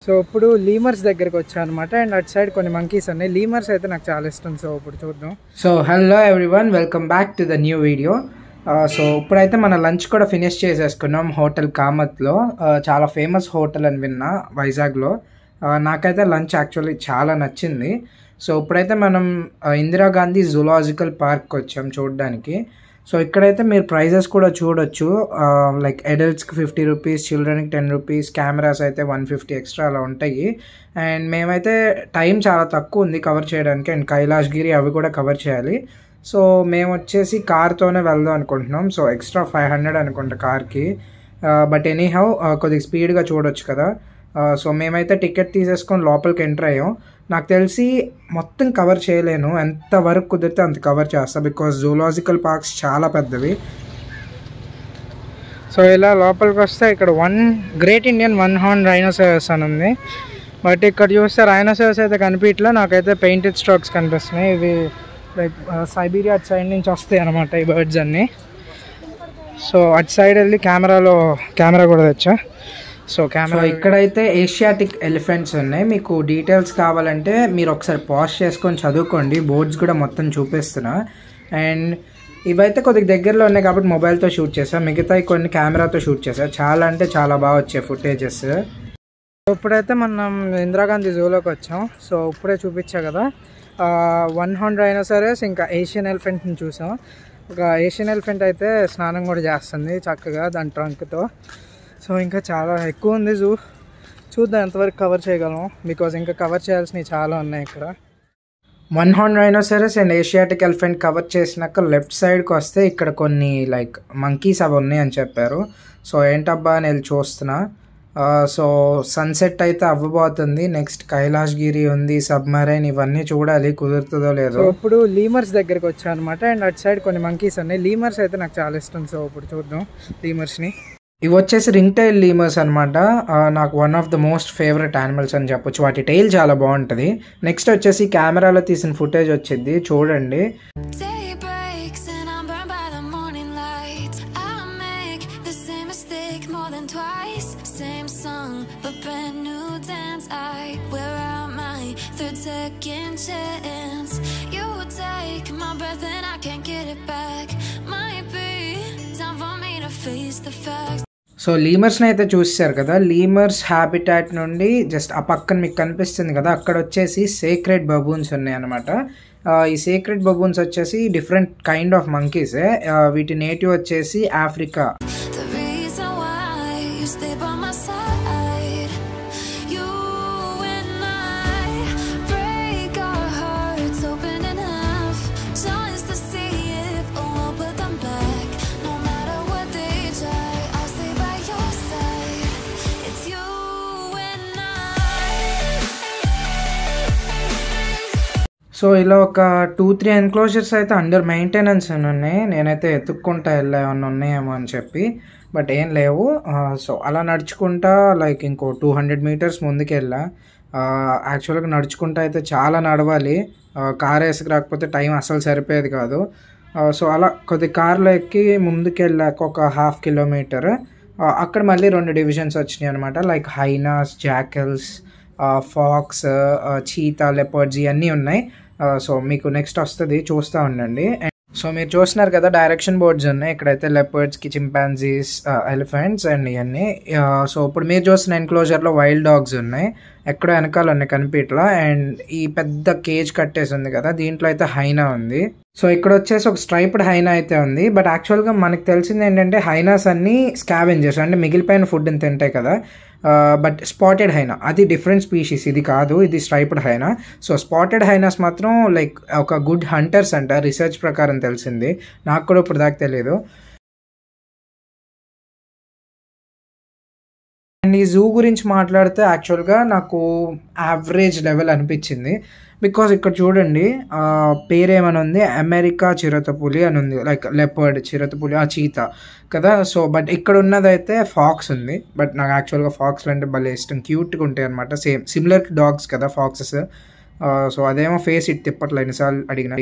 So ఇప్పుడు లీమర్స్ దగ్గరికి వచ్చాను అనమాట అండ్ అటు సైడ్ కొన్ని మంకీస్ ఉన్నాయి లీమర్స్ అయితే నాకు చాలా ఇష్టం సో ఇప్పుడు చూద్దాం so hello everyone welcome back to the new video so ఇప్పుడైతే మన లంచ్ కూడా ఫినిష్ చేసేసుకున్నాం హోటల్ కామత్లో Uh, చాలా ఫేమస్ హోటల్ అని విన్నా వైజాగ్లో Uh, నాకైతే లంచ్ యాక్చువల్లీ చాలా నచ్చింది సో ఇప్పుడైతే మనం uh, ఇందిరాగాంధీ జూలాజికల్ పార్క్ వచ్చాం చూడడానికి సో ఇక్కడైతే మీరు ప్రైజెస్ కూడా చూడొచ్చు లైక్ అడల్ట్స్కి ఫిఫ్టీ రూపీస్ చిల్డ్రన్కి టెన్ రూపీస్ కెమెరాస్ అయితే వన్ ఫిఫ్టీ ఎక్స్ట్రా అలా ఉంటాయి అండ్ మేమైతే టైం చాలా తక్కువ ఉంది కవర్ చేయడానికి అండ్ కైలాష్గిరి అవి కూడా కవర్ చేయాలి సో మేము వచ్చేసి కార్తోనే వెళ్దాం అనుకుంటున్నాం సో ఎక్స్ట్రా ఫైవ్ హండ్రెడ్ అనుకుంటా కార్కి బట్ ఎనీ హౌ కొద్దిగా స్పీడ్గా చూడొచ్చు కదా సో మేమైతే టికెట్ తీసేసుకొని లోపలికి ఎంటర్ అయ్యాం నాకు తెలిసి మొత్తం కవర్ చేయలేను ఎంత వరకు కుదిరితే అంత కవర్ చేస్తా బికాస్ జూలాజికల్ పార్క్స్ చాలా పెద్దవి సో ఇలా లోపలికి వస్తే ఇక్కడ one great Indian one horn rhinoceros అని ఉంది బట్ ఇక్కడ చూస్తే రైనోసరస్ అయితే కనిపించట్లా నాకైతే పెయింటెడ్ స్ట్రోక్స్ కనిపిస్తున్నాయి ఇవి లైక్ సైబీరియా అటు సైడ్ నుంచి వస్తాయి అనమాట ఈ బర్డ్స్ అన్నీ సో అటు సైడ్ వెళ్ళి కెమెరాలో కెమెరా కూడా తెచ్చా సో కెమెరా ఇక్కడైతే ఏషియాటిక్ ఎలిఫెంట్స్ ఉన్నాయి మీకు డీటెయిల్స్ కావాలంటే మీరు ఒకసారి పాజ్ చేసుకొని చదువుకోండి బోర్డ్స్ కూడా మొత్తం చూపిస్తున్నా అండ్ ఇవైతే కొద్దిగా దగ్గరలో ఉన్నాయి కాబట్టి మొబైల్తో షూట్ చేసా మిగతాయి కొన్ని కెమెరాతో షూట్ చేసా చాలా అంటే చాలా బాగా వచ్చాయి ఫుటేజెస్ ఇప్పుడైతే మనం ఇందిరాగాంధీ జూలోకి వచ్చాం సో ఇప్పుడే చూపించా కదా వన్ హండ్రెడ్ అయినా సరే ఇంకా ఏషియన్ ఎలిఫెంట్ని చూసాం ఒక ఏషియన్ ఎలిఫెంట్ అయితే స్నానం కూడా చేస్తుంది చక్కగా దాని ట్రంక్తో సో ఇంకా చాలా ఎక్కువ ఉంది జూ చూద్దాం ఎంతవరకు కవర్ చేయగలం బికాజ్ ఇంకా కవర్ చేయాల్సినవి చాలా ఉన్నాయి ఇక్కడ one horn rhinoceros and Asiatic elephant cover చేసినాక లెఫ్ట్ సైడ్కి వస్తే ఇక్కడ కొన్ని లైక్ మంకీస్ అవి ఉన్నాయి అని చెప్పారు సో ఏంటబ్బా అని వెళ్ళి చూస్తున్నా సో సన్సెట్ అయితే అవ్వబోతుంది నెక్స్ట్ కైలాష్గిరి ఉంది సబ్మరైన్ ఇవన్నీ చూడాలి కుదురుతుందో లేదో ఇప్పుడు లీమర్స్ దగ్గరికి వచ్చాను అనమాట అండ్ అటు సైడ్ కొన్ని మంకీస్ ఉన్నాయి లీమర్స్ అయితే నాకు చాలా ఇష్టం సో ఇప్పుడు చూద్దాం లీమర్స్ని ఇవి వచ్చేసి రింగ్ టైల్ లీమర్స్ అనమాట నాకు one of the most favourite animals అని చెప్పొచ్చు వాటి టైల్ చాలా బాగుంటుంది నెక్స్ట్ వచ్చేసి కెమెరాలో తీసిన ఫుటేజ్ వచ్చింది చూడండి Day breaks and I'm burned by the morning light. I make the same mistake more than twice. Same song, but brand new dance. I wear out my third second chance. You take my breath and I can't get it back. Might be time for me to face the facts. So లీమర్స్ని అయితే చూసారు కదా లీమర్స్ habitat నుండి just ఆ పక్కన మీకు కనిపిస్తుంది కదా అక్కడ వచ్చేసి సేక్రెడ్ బబూన్స్ ఉన్నాయి అనమాట ఈ సేక్రెడ్ బబూన్స్ వచ్చేసి డిఫరెంట్ కైండ్ ఆఫ్ మంకీసే వీటి నేటివ్ వచ్చేసి Africa The reason why you stay by my side. You and I break our hearts open enough just to see if we'll put them back. No matter what they try, I'll stay by your side. It's you and I. So ఇలా ఒక two three enclosures అయితే under maintenance అని ఉన్నాయి నేనైతే ఎత్తుక్కుంటా వెళ్ళా ఏమన్నా ఉన్నాయేమో అని చెప్పి బట్ ఏం లేవు సో అలా నడుచుకుంటా లైక్ ఇంకో టూ హండ్రెడ్ మీటర్స్ ముందుకు వెళ్ళా యాక్చువల్గా నడుచుకుంటా అయితే చాలా నడవాలి కార్ వేసుకు రాకపోతే టైం అసలు సరిపోయేది కాదు సో అలా కొద్ది కార్లో ఎక్కి ముందుకు వెళ్ళాక ఒక హాఫ్ కిలోమీటర్ అక్కడ మళ్ళీ రెండు డివిజన్స్ వచ్చినాయి అనమాట like hyenas jackals fox cheetah leopards ఇవన్నీ ఉన్నాయి సో మీకు నెక్స్ట్ వస్తుంది చూస్తూ ఉండండి సో మీరు చూస్తున్నారు కదా డైరెక్షన్ బోర్డ్స్ ఉన్నాయి ఇక్కడైతే లెపర్డ్స్కి చింపాన్జీస్ ఎలిఫెంట్స్ అండ్ ఇవన్నీ సో ఇప్పుడు మీరు చూస్తున్న ఎన్క్లోజర్లో వైల్డ్ డాగ్స్ ఉన్నాయి ఎక్కడో వెనకాల ఉన్నాయి కనిపించట్లా అండ్ ఈ పెద్ద కేజ్ కట్టేసి ఉంది కదా దీంట్లో అయితే హైనా ఉంది సో ఇక్కడ వచ్చేసి ఒక స్ట్రైప్డ్ హైనా అయితే ఉంది బట్ యాక్చువల్గా మనకు తెలిసింది ఏంటంటే హైనాస్ అన్ని స్కావెంజర్స్ అంటే మిగిలిపోయిన ఫుడ్ అని తింటాయి కదా బట్ స్పాటెడ్ హైనా అది డిఫరెంట్ స్పీషీస్ ఇది కాదు ఇది striped hyena so spotted hyenas మాత్రం లైక్ ఒక గుడ్ హంటర్స్ అంట రీసెర్చ్ ప్రకారం తెలిసింది నాకు కూడా ఇప్పుడు దాకా తెలియదు అండ్ ఈ జూ గురించి మాట్లాడితే యాక్చువల్గా నాకు యావరేజ్ లెవెల్ అనిపించింది బికాజ్ ఇక్కడ చూడండి ఆ, పేరేమని ఉంది అమెరికా చిరతపులి అని ఉంది లైక్ లెపర్డ్ చిరతపులి ఆ చీత కదా సో బట్ ఇక్కడ ఉన్నదైతే ఫాక్స్ ఉంది బట్ నాకు యాక్చువల్గా ఫాక్స్లు అంటే భలే ఇష్టం క్యూట్గా ఉంటాయి అనమాట సేమ్ సిమిలర్ టు డాగ్స్ కదా ఫాక్సెస్ సో అదేమో ఫేస్ ఇట్ తిప్పట్లే ఎన్నిసార్లు అడిగిన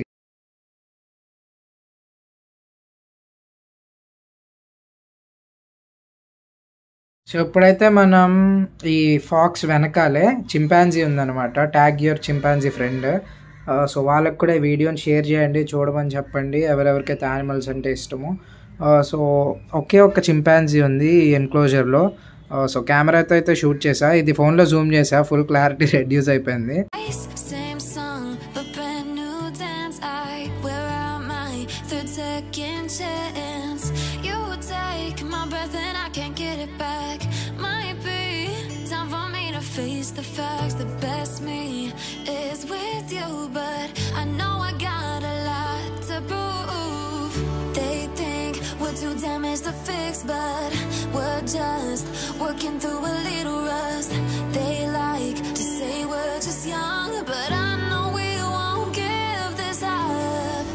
సో ఇప్పుడైతే మనం ఈ ఫాక్స్ వెనకాలే చింపాంజీ ఉందన్నమాట tag your chimpanzee friend so వాళ్ళకి కూడా ఈ వీడియోని షేర్ చేయండి చూడమని చెప్పండి ఎవరెవరికైతే యానిమల్స్ అంటే ఇష్టమో సో ఒకే ఒక్క చింపాంజీ ఉంది ఈ ఎన్క్లోజర్లో సో కెమెరాతో అయితే షూట్ చేసా ఇది ఫోన్లో జూమ్ చేసా ఫుల్ క్లారిటీ రెడ్యూస్ అయిపోయింది Same song, but brand new dance. I wear out my third second chance. You take my breath and I can't get it back. Might be time for me to face the facts. The best me is with you, but I know I got a lot to prove. They think we're too damaged to fix, but we're just working through a little rust. They like to say we're just young, but I know we won't give this up.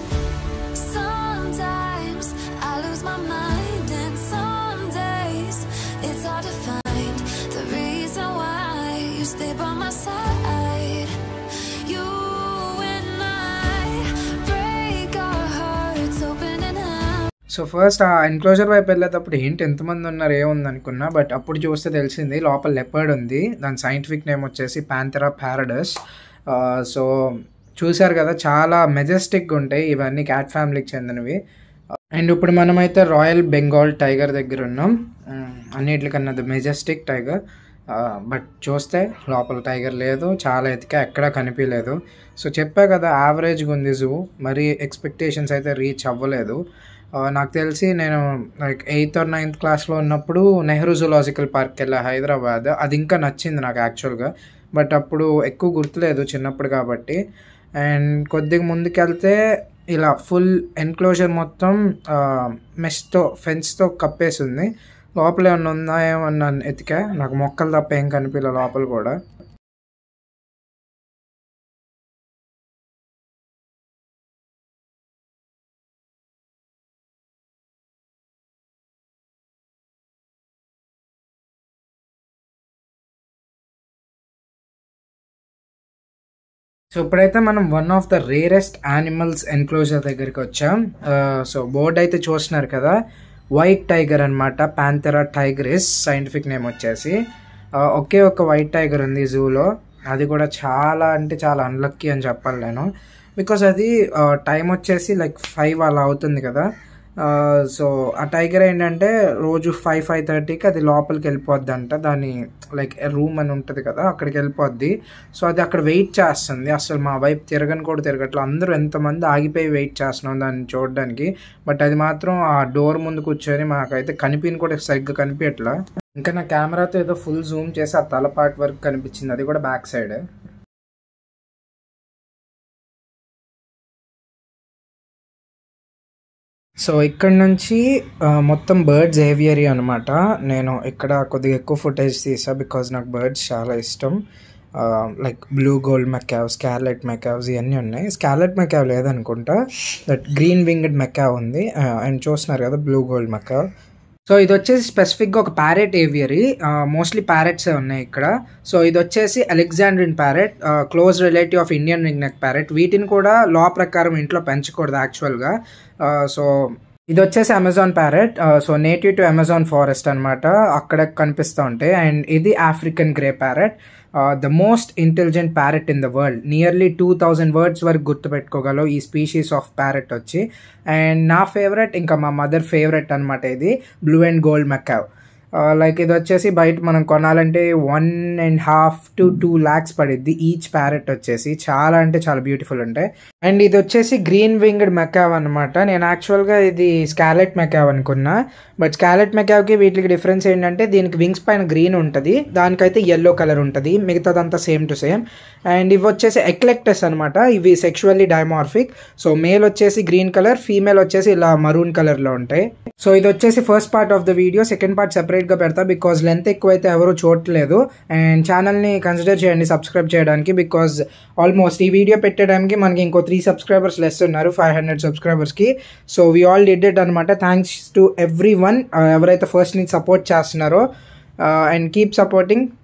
Sometimes I lose my mind, and some days it's hard to find the reason why you stay by my side. You and I break our hearts open and out. So first ఆ enclosure వైపు వెళ్ళేటప్పుడు ఏంటి ఎంతమంది ఉన్నారు ఏముంది అనుకున్నా but అప్పుడు చూస్తే తెలిసింది లోపల లెపర్డ్ ఉంది దాని సైంటిఫిక్ నేమ్ వచ్చేసి ప్యాంథెరా ప్యారడస్ సో చూశారు కదా చాలా మెజెస్టిక్గా ఉంటాయి ఇవన్నీ క్యాట్ ఫ్యామిలీకి చెందినవి అండ్ ఇప్పుడు మనమైతే రాయల్ బెంగాల్ టైగర్ దగ్గర ఉన్నాం ఉమ్, అన్నిటికన్నా ద మెజెస్టిక్ టైగర్ బట్ చూస్తే లోపల టైగర్ లేదు చాలా ఎతికా ఎక్కడా కనిపించలేదు సో చెప్పా కదా యావరేజ్గా ఉంది జూ మరి ఎక్స్పెక్టేషన్స్ అయితే రీచ్ అవ్వలేదు ఆ, నాకు తెలిసి నేను లైక్ ఎయిత్ ఆర్ నైన్త్ క్లాస్లో ఉన్నప్పుడు నెహ్రూ జూలాజికల్ పార్క్ వెళ్ళా హైదరాబాద్ అది ఇంకా నచ్చింది నాకు యాక్చువల్గా బట్ అప్పుడు ఎక్కువ గుర్తులేదు చిన్నప్పుడు కాబట్టి అండ్ కొద్దిగా ముందుకెళ్తే ఇలా ఫుల్ ఎన్క్లోజర్ మొత్తం మెస్తో ఫెన్స్తో కప్పేసి ఉంది లోపల ఏమన్నా ఉందా ఏమన్నా ఎతికా నాకు మొక్కలు తప్ప ఏం కనిపించలే లోపల కూడా సో ఇప్పుడైతే మనం one of the rarest animals enclosure దగ్గరికి వచ్చాం సో బోర్డ్ అయితే చూస్తున్నారు కదా వైట్ టైగర్ అనమాట ప్యాంథెరా టైగరిస్ సైంటిఫిక్ నేమ్ వచ్చేసి ఆ, ఒకే ఒక వైట్ టైగర్ ఉంది జూలో అది కూడా చాలా అంటే చాలా అన్లక్కీ అని చెప్పాలి నేను బికాస్ అది టైం వచ్చేసి లైక్ ఫైవ్ అలా అవుతుంది కదా సో ఆ టైగర్ ఏంటంటే రోజు ఫైవ్ ఫైవ్ థర్టీకి అది లోపలికి వెళ్ళిపోద్ది అంట దాని లైక్ రూమ్ అని ఉంటుంది కదా అక్కడికి వెళ్ళిపోద్ది సో అది అక్కడ వెయిట్ చేస్తుంది అసలు మా వైపు తిరగని కూడా తిరగట్లేదు అందరూ ఎంతమంది ఆగిపోయి వెయిట్ చేస్తున్నాం దాన్ని చూడడానికి బట్ అది మాత్రం ఆ డోర్ ముందు కూర్చొని మాకైతే కనిపిని కూడా సరిగ్గా కనిపించట్లా ఇంకా నా కెమెరాతో ఏదో ఫుల్ జూమ్ చేసి ఆ తల పార్ట్ వరకు కనిపించింది అది కూడా బ్యాక్ సైడ్ సో ఇక్కడ నుంచి ఆ, మొత్తం బర్డ్స్ ఏవియరీ అనమాట నేను ఇక్కడ కొద్దిగా ఎక్కువ ఫుటేజ్ తీసా బికాజ్ నాకు బర్డ్స్ చాలా ఇష్టం like blue gold macaw scarlet macaws ఇవన్నీ ఉన్నాయి స్కార్లెట్ మెకావ్ లేదనుకుంటా దట్ గ్రీన్ వింగ్డ్ మెకావ్ ఉంది అండ్ చూస్తున్నారు కదా బ్లూ గోల్డ్ మెకావ్ సో ఇది వచ్చేసి స్పెసిఫిక్గా ఒక ప్యారెట్ ఏవియరీ మోస్ట్లీ ప్యారెట్సే ఉన్నాయి ఇక్కడ సో ఇది వచ్చేసి Alexandrine parrot close relative of Indian ring neck parrot వీటిని కూడా లా ప్రకారం ఇంట్లో పెంచకూడదు యాక్చువల్గా సో ఇది వచ్చేసి Amazon parrot so native to Amazon forest అనమాట అక్కడ కనిపిస్తూ ఉంటాయి అండ్ ఇది African grey parrot the most intelligent parrot in the world nearly two thousand words వరకు గుర్తుపెట్టుకోగలవు ఈ స్పీషీస్ ఆఫ్ ప్యారెట్ వచ్చి అండ్ నా ఫేవరెట్ ఇంకా మా మదర్ ఫేవరెట్ అనమాట ఇది blue and gold macaw like ఇది వచ్చేసి బయట మనం కొనాలంటే one and half to two lakhs పడిద్ది ఈచ్ ప్యారెట్ వచ్చేసి చాలా అంటే చాలా బ్యూటిఫుల్ ఉంటాయి అండ్ ఇది వచ్చేసి గ్రీన్ వింగ్డ్ మెకావ్ అనమాట నేను యాక్చువల్గా ఇది స్కాలెట్ మెకావ్ అనుకున్నా బట్ స్కాలెట్ మెకావ్కి వీటికి డిఫరెన్స్ ఏంటంటే దీనికి వింగ్స్ పైన గ్రీన్ ఉంటుంది దానికైతే ఎల్లో కలర్ ఉంటుంది మిగతాదంతా సేమ్ టు సేమ్ అండ్ ఇవి వచ్చేసి ఎక్లెక్టస్ అనమాట ఇవి సెక్షువల్లీ డైమార్ఫిక్ సో మేల్ వచ్చేసి గ్రీన్ కలర్ ఫీమేల్ వచ్చేసి ఇలా మరూన్ కలర్లో ఉంటాయి సో ఇది వచ్చేసి first part of the video second part సెపరేట్గా పెడతా బికాజ్ లెంత్ ఎక్కువైతే ఎవరు చూడట్లేదు అండ్ ఛానల్ని కన్సిడర్ చేయండి సబ్స్క్రైబ్ చేయడానికి బికాజ్ ఆల్మోస్ట్ ఈ వీడియో పెట్టడానికి మనకి ఇంకో త్రీ సబ్స్క్రైబర్స్ లెస్ ఉన్నారు ఫైవ్ హండ్రెడ్ సబ్స్క్రైబర్స్కి so we all did it అనమాట థ్యాంక్స్ టు ఎవ్రీ వన్ ఎవరైతే ఫస్ట్ నుంచి సపోర్ట్ చేస్తున్నారో అండ్ కీప్ సపోర్టింగ్